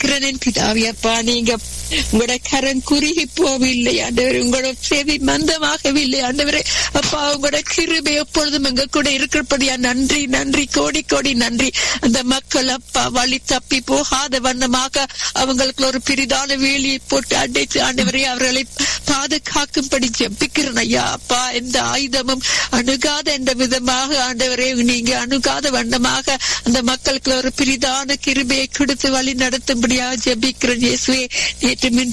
ஜெபிக்கிறேன் என் பிதாவே அப்பா நீங்க உங்களோட கரம் குறுகி போகவில்லை ஆண்டவர் உங்களோட செவி மந்தமாகவில்லை ஆண்டவரே அப்பா உங்களோட கிருபை எப்பொழுதும் எங்க கூட இருக்கிறபடியா நன்றி நன்றி கோடி கோடி நன்றி அந்த மக்கள் அப்பா வழி தப்பி போகாத வண்ணமாக அவங்களுக்கு ஒரு பிரிதான வேலியை போட்டு அடைத்து ஆண்டவரே அவர்களை பாதுகாக்கும்படி ஜெபிக்கிறேன் ஐயா அப்பா எந்த ஆயுதமும் அணுகாத என்ற விதமாக ஆண்டவரே நீங்க அணுகாத வண்ணமாக அந்த மக்களுக்கு ஒரு பிரிதான கிருபையை கொடுத்து வழி நடத்தும்படியாக ஜெபிக்கிறேன் இயேசுவே நேற்று